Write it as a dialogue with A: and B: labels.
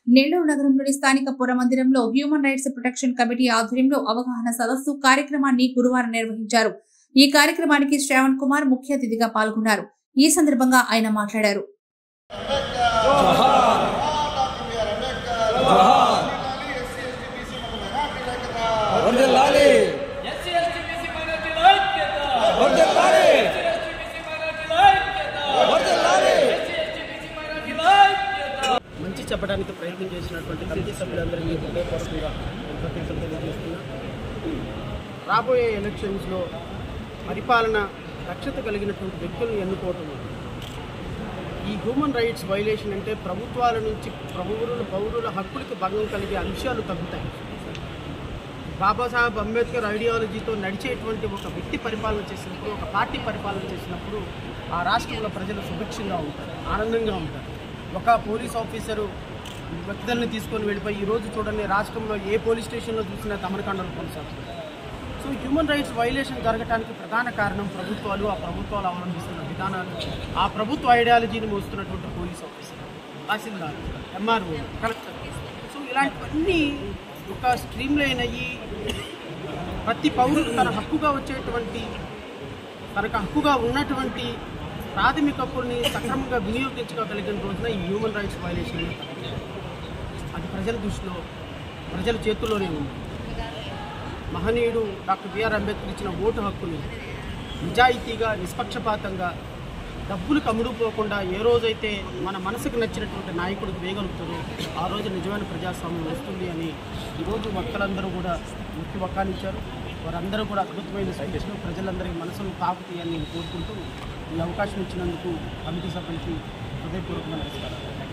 A: నెల్లూరు నగరంలోని స్థానిక పుర మందిరంలో హ్యూమన్ రైట్స్ ప్రొటెక్షన్ కమిటీ ఆధ్వర్యంలో అవగాహన సదస్సు కార్యక్రమాన్ని గురువారం నిర్వహించారు ఈ కార్యక్రమానికి శ్రావణ్ కుమార్ ముఖ్య అతిథిగా పాల్గొన్నారు ఈ సందర్భంగా ఆయన మాట్లాడారు
B: వర్ధిల్లాలి
C: ఎస్సీ ఎస్టీ బీసీ మైనార్టీల ఐక్యత
B: వర్ధిల్లాలి
C: ఎస్సీ ఎస్టీ బీసీ మైనార్టీల ఐక్యత
B: వర్ధిల్లాలి
C: ఎస్సీ ఎస్టీ బీసీ మైనార్టీల ఐక్యత
D: మంచి చెప్పడానికి ప్రయత్నం చేసినటువంటి కమిటీ సభ్యులందరికీ హృదయపూర్వకంగా కృతజ్ఞతలు తెలియజేస్తున్నా రాబోయే ఎలక్షన్స్లో పరిపాలన దక్షత కలిగినటువంటి వ్యక్తులను ఎన్నుకోవటం ఈ హ్యూమన్ రైట్స్ వైలేషన్ అంటే ప్రభుత్వాల నుంచి పౌరుల పౌరుల హక్కులకు భంగం కలిగే అంశాలు తగ్గుతాయి బాబాసాహెబ్ అంబేద్కర్ ఐడియాలజీతో నడిచేటువంటి ఒక వ్యక్తి పరిపాలన చేసినప్పుడు ఒక పార్టీ పరిపాలన చేసినప్పుడు ఆ రాష్ట్రంలో ప్రజలు సుభిక్షంగా ఉంటారు ఆనందంగా ఉంటారు ఒక పోలీస్ ఆఫీసరు వ్యక్తుల్ని తీసుకొని వెళ్ళిపోయి ఈరోజు చూడండి రాష్ట్రంలో ఏ పోలీస్ స్టేషన్లో చూసినా తమరకాండలు కొనసాగుతుంది సో హ్యూమన్ రైట్స్ వైలేషన్ జరగడానికి ప్రధాన కారణం ప్రభుత్వాలు ఆ ప్రభుత్వాలు అవలంబిస్తున్న విధానాలు ఆ ప్రభుత్వ ఐడియాలజీని మోస్తున్నటువంటి police officer tahsildar M R O collector so ఇలాంటివన్నీ ఒక స్ట్రీమ్ లైన్ అయ్యి ప్రతి పౌరుడు తన హక్కుగా వచ్చేటువంటి తనకు హక్కుగా ఉన్నటువంటి ప్రాథమిక హక్కుల్ని సక్రమంగా వినియోగించుకోగలిగిన రోజున ఈ హ్యూమన్ రైట్స్ వైలేషన్ అనేది తగ్గుతుంది. అది ప్రజల దృష్టిలో ప్రజల చేతుల్లోనే ఉంది మహనీయుడు డాక్టర్ బిఆర్ అంబేద్కర్ ఇచ్చిన ఓటు హక్కుని నిజాయితీగా నిష్పక్షపాతంగా డబ్బులు కమ్ముడుపోకుండా ఏ రోజైతే మన మనసుకు నచ్చినటువంటి నాయకుడికి వేయగలుగుతారో ఆ రోజు నిజమైన ప్రజాస్వామ్యం వస్తుంది అని ఈరోజు వక్తలందరూ కూడా ముఖ్య వక్కానిచ్చారు వారందరూ కూడా అద్భుతమైన స్పీచ్లు ప్రజలందరికీ మనసును తాకుతాయని నేను కోరుకుంటూ ఈ అవకాశం ఇచ్చినందుకు కమిటీ సభ్యులకి హృదయపూర్వకంగా నమస్కారం